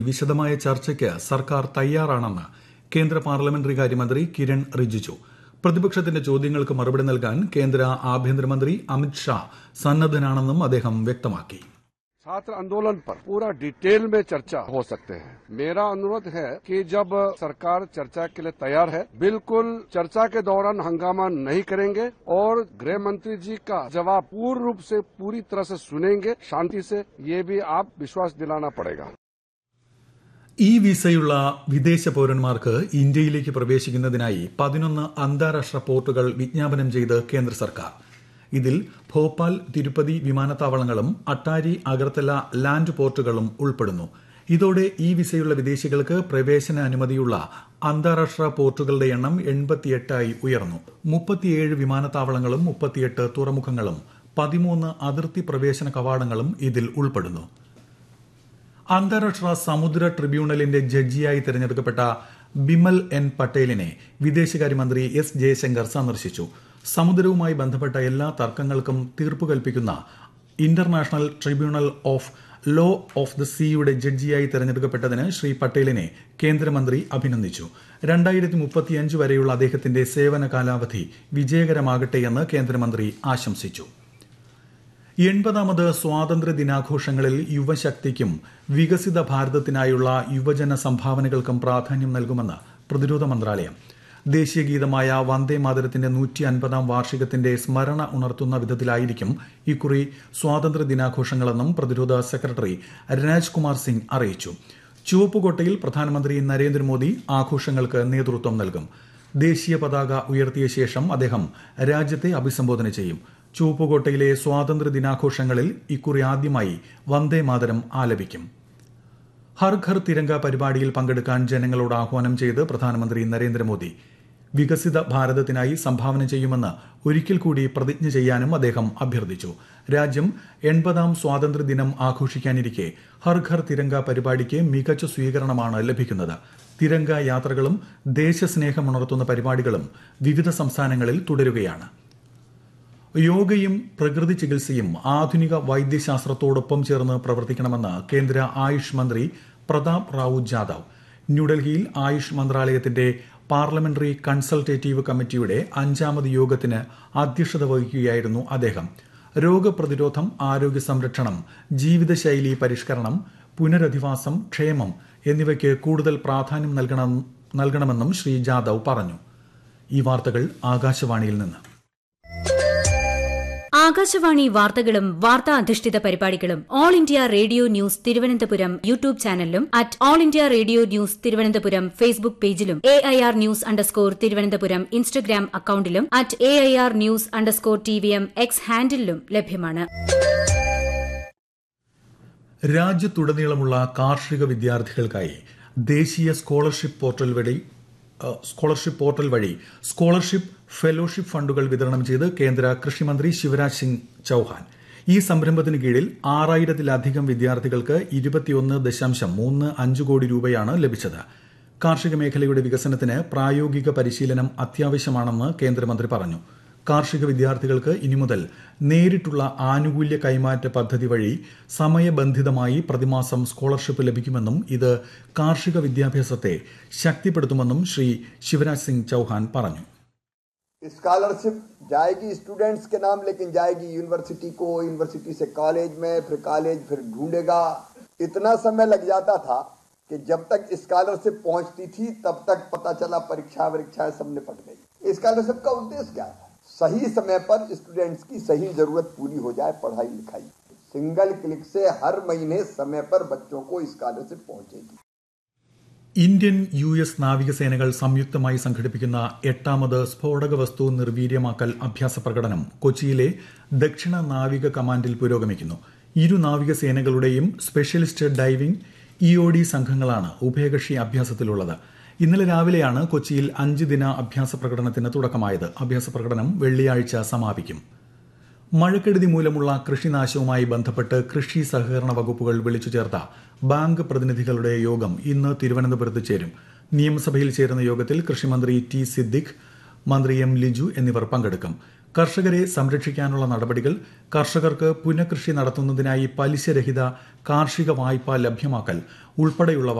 വിശദമായ ചർച്ചയ്ക്ക് സർക്കാർ തയ്യാറാണെന്ന് കേന്ദ്ര പാർലമെന്ററി കാര്യമന്ത്രി കിരൺ റിജിജു പ്രതിപക്ഷത്തിന്റെ ചോദ്യങ്ങൾക്ക് മറുപടി നൽകാൻ കേന്ദ്ര ആഭ്യന്തരമന്ത്രി അമിത് ഷാ സന്നദ്ധനാണെന്നും അദ്ദേഹം വ്യക്തമാക്കി छात्र आंदोलन पर पूरा डिटेल में चर्चा हो सकते हैं मेरा अनुरोध है कि जब सरकार चर्चा के लिए तैयार है बिल्कुल चर्चा के दौरान हंगामा नहीं करेंगे और गृह मंत्री जी का जवाब पूर्ण रूप से पूरी तरह से सुनेंगे शांति से ये भी आप विश्वास दिलाना पड़ेगा ഈ വിസയുള്ള വിദേശ പൌരന്മാർക്ക് ഇന്ത്യയിലേക്ക് പ്രവേശിക്കുന്നതിനായി പതിനൊന്ന് അന്താരാഷ്ട്ര പോർട്ടുകൾ വിജ്ഞാപനം ചെയ്ത് കേന്ദ്ര സർക്കാർ ഇതിൽ ഭോപ്പാൽ തിരുപ്പതി വിമാനത്താവളങ്ങളും അട്ടാരി അഗർത്തല ലാൻഡ് പോർട്ടുകളും ഉൾപ്പെടുന്നു ഇതോടെ ഈ വിസയുള്ള വിദേശികൾക്ക് പ്രവേശന അനുമതിയുള്ള അന്താരാഷ്ട്ര പോർട്ടുകളുടെ എണ്ണം എൺപത്തിയെട്ടായി ഉയർന്നു മുപ്പത്തിയേഴ് വിമാനത്താവളങ്ങളും മുപ്പത്തിയെട്ട് തുറമുഖങ്ങളും പതിമൂന്ന് അതിർത്തി പ്രവേശന കവാടങ്ങളും ഇതിൽ ഉൾപ്പെടുന്നു അന്താരാഷ്ട്ര സമുദ്ര ട്രിബ്യൂണലിന്റെ ജഡ്ജിയായി തെരഞ്ഞെടുക്കപ്പെട്ട ബിമൽ എൻ പട്ടേലിനെ വിദേശകാര്യമന്ത്രി എസ് ജയശങ്കർ സന്ദർശിച്ചു സമുദ്രവുമായി ബന്ധപ്പെട്ട എല്ലാ തർക്കങ്ങൾക്കും തീർപ്പ് കൽപ്പിക്കുന്ന international tribunal of law of the സീയുടെ ജഡ്ജിയായി തെരഞ്ഞെടുക്കപ്പെട്ടതിന് ശ്രീ പട്ടേലിനെ കേന്ദ്രമന്ത്രി അഭിനന്ദിച്ചു രണ്ടായിരത്തി മുപ്പത്തിയഞ്ച് വരെയുള്ള അദ്ദേഹത്തിന്റെ സേവന കാലാവധി വിജയകരമാകട്ടെയെന്ന് കേന്ദ്രമന്ത്രി ആശംസിച്ചു എൺപതാമത് സ്വാതന്ത്ര്യ ദിനാഘോഷങ്ങളിൽ യുവശക്തിക്കും വികസിത ഭാരതത്തിനായുള്ള യുവജന സംഭാവനകൾക്കും പ്രാധാന്യം നൽകുമെന്ന് പ്രതിരോധ മന്ത്രാലയം ദേശീയ ഗീതമായ വന്ദേ മാതരത്തിന്റെ നൂറ്റി അൻപതാം വാർഷികത്തിന്റെ സ്മരണ ഉണർത്തുന്ന വിധത്തിലായിരിക്കും ഇക്കുറി സ്വാതന്ത്ര്യ ദിനാഘോഷങ്ങളെന്നും പ്രതിരോധ സെക്രട്ടറി രാജ്കുമാർ സിംഗ് അറിയിച്ചു ചുവപ്പുകോട്ടയിൽ പ്രധാനമന്ത്രി നരേന്ദ്രമോദി ആഘോഷങ്ങൾക്ക് നേതൃത്വം നൽകും ദേശീയ പതാക ഉയർത്തിയ ശേഷം അദ്ദേഹം രാജ്യത്തെ അഭിസംബോധന ചെയ്യും ചുവപ്പുകോട്ടയിലെ സ്വാതന്ത്ര്യ ദിനാഘോഷങ്ങളിൽ ഇക്കുറി ആദ്യമായി വന്ദേ മാതരം ആലപിക്കും ഹർ ഘർ തിരങ്ക പരിപാടിയിൽ പങ്കെടുക്കാൻ ജനങ്ങളോട് ആഹ്വാനം ചെയ്ത് പ്രധാനമന്ത്രി നരേന്ദ്രമോദി വികസിത ഭാരതത്തിനായി സംഭാവന ചെയ്യുമെന്ന് ഒരിക്കൽ കൂടി പ്രതിജ്ഞ ചെയ്യാനും അദ്ദേഹം അഭ്യർത്ഥിച്ചു രാജ്യം എൺപതാം സ്വാതന്ത്ര്യ ദിനം ആഘോഷിക്കാനിരിക്കെ ഹർ ഘർ തിരങ്ക പരിപാടിക്ക് മികച്ച സ്വീകരണമാണ് ലഭിക്കുന്നത് തിരങ്ക യാത്രകളും ദേശസ്നേഹമുണർത്തുന്ന പരിപാടികളും വിവിധ സംസ്ഥാനങ്ങളിൽ തുടരുകയാണ് യോഗയും പ്രകൃതി ചികിത്സയും ആധുനിക വൈദ്യശാസ്ത്രത്തോടൊപ്പം ചേർന്ന് പ്രവർത്തിക്കണമെന്ന് കേന്ദ്ര ആയുഷ് മന്ത്രി പ്രതാപ് റാവു ജാദവ് ന്യൂഡൽഹിയിൽ ആയുഷ് മന്ത്രാലയത്തിന്റെ പാർലമെന്ററി കൺസൾട്ടേറ്റീവ് കമ്മിറ്റിയുടെ അഞ്ചാമത് യോഗത്തിന് അധ്യക്ഷത വഹിക്കുകയായിരുന്നു അദ്ദേഹം രോഗപ്രതിരോധം ആരോഗ്യ സംരക്ഷണം ജീവിതശൈലി പരിഷ്കരണം പുനരധിവാസം ക്ഷേമം എന്നിവയ്ക്ക് കൂടുതൽ പ്രാധാന്യം നൽകണം നൽകണമെന്നും ശ്രീ ജാദവ് പറഞ്ഞു ഈ വാർത്തകൾ ആകാശവാണിയിൽ നിന്ന് ആകാശവാണി വാർത്തകളും വാർത്താ അധിഷ്ഠിത പരിപാടികളും All India Radio news Thiruvananthapuram YouTube ചാനലിലും at All India Radio news Thiruvananthapuram Facebook പേജിലും A I R news underscore Thiruvananthapuram Instagram അക്കൌണ്ടിലും at A I R news underscore T V M X ഹാൻഡിലും ലഭ്യമാണ് രാജ്യത്തുടനീളമുള്ള കാർഷിക വിദ്യാർത്ഥികൾക്കായി ദേശീയ സ്കോളർഷിപ്പ് പോർട്ടൽ വഴി സ്കോളർഷിപ്പ് പോർട്ടൽ വഴി സ്കോളർഷിപ്പ് ഫെലോഷിപ്പ് ഫണ്ടുകൾ വിതരണം ചെയ്ത് കേന്ദ്ര കൃഷിമന്ത്രി ശിവരാജ് സിംഗ് ചൌഹാൻ ഈ സംരംഭത്തിന് കീഴിൽ ആറായിരത്തിലധികം വിദ്യാർത്ഥികൾക്ക് ഇരുപത്തിയൊന്ന് ദശാംശം മൂന്ന് അഞ്ച് കോടി രൂപയാണ് ലഭിച്ചത് കാർഷിക മേഖലയുടെ വികസനത്തിന് പ്രായോഗിക പരിശീലനം അത്യാവശ്യമാണെന്ന് കേന്ദ്രമന്ത്രി പറഞ്ഞു കാർഷിക വിദ്യാർത്ഥികൾക്ക് ഇനി മുതൽ നേരിട്ടുള്ള ആനുകൂല്യ കൈമാറ്റ പദ്ധതി വഴി സമയബന്ധിതമായി പ്രതിമാസം സ്കോളർഷിപ്പ് ലഭിക്കുമെന്നും ഇത് കാർഷിക വിദ്യാഭ്യാസത്തെ ശക്തിപ്പെടുത്തുമെന്നും ശ്രീ ശിവരാജ് സിംഗ് ചൌഹാൻ പറഞ്ഞു स्कॉलरशिप जाएगी स्टूडेंट्स के नाम लेकिन जाएगी यूनिवर्सिटी को यूनिवर्सिटी से कॉलेज में फिर कॉलेज फिर ढूंढेगा इतना समय लग जाता था कि जब तक स्कॉलरशिप पहुंचती थी तब तक पता चला परीक्षा वरीक्षाएं सब निपट गई स्कॉलरशिप का उद्देश्य क्या था सही समय पर स्टूडेंट्स की सही जरूरत पूरी हो जाए पढ़ाई लिखाई सिंगल क्लिक से हर महीने समय पर बच्चों को स्कॉलरशिप पहुंचेगी ഇന്ത്യൻ യു എസ് നാവികസേനകൾ സംയുക്തമായി സംഘടിപ്പിക്കുന്ന എട്ടാമത് സ്ഫോടക വസ്തു നിർവീര്യമാക്കൽ അഭ്യാസ പ്രകടനം കൊച്ചിയിലെ ദക്ഷിണ നാവിക കമാൻഡിൽ പുരോഗമിക്കുന്നു ഇരു നാവികസേനകളുടെയും സ്പെഷ്യലിസ്റ്റ് ഡൈവിംഗ് ഇഒഡി സംഘങ്ങളാണ് ഉഭയകക്ഷി അഭ്യാസത്തിലുള്ളത് ഇന്നലെ രാവിലെയാണ് കൊച്ചിയിൽ അഞ്ച് ദിന അഭ്യാസ പ്രകടനത്തിന് തുടക്കമായത് അഭ്യാസ പ്രകടനം വെള്ളിയാഴ്ച സമാപിക്കും മഴക്കെടുതി മൂലമുള്ള കൃഷിനാശവുമായി ബന്ധപ്പെട്ട് കൃഷി സഹകരണ വകുപ്പുകൾ വിളിച്ചു ചേർത്ത ബാങ്ക് പ്രതിനിധികളുടെ യോഗം ഇന്ന് തിരുവനന്തപുരത്ത് ചേരും നിയമസഭയിൽ ചേരുന്ന യോഗത്തിൽ കൃഷിമന്ത്രി ടി സിദ്ദിഖ് മന്ത്രി എം ലിജു എന്നിവർ പങ്കെടുക്കും കർഷകരെ സംരക്ഷിക്കാനുള്ള നടപടികൾ കർഷകർക്ക് പുനഃകൃഷി നടത്തുന്നതിനായി പലിശരഹിത കാർഷിക വായ്പ ലഭ്യമാക്കൽ ഉൾപ്പെടെയുള്ളവ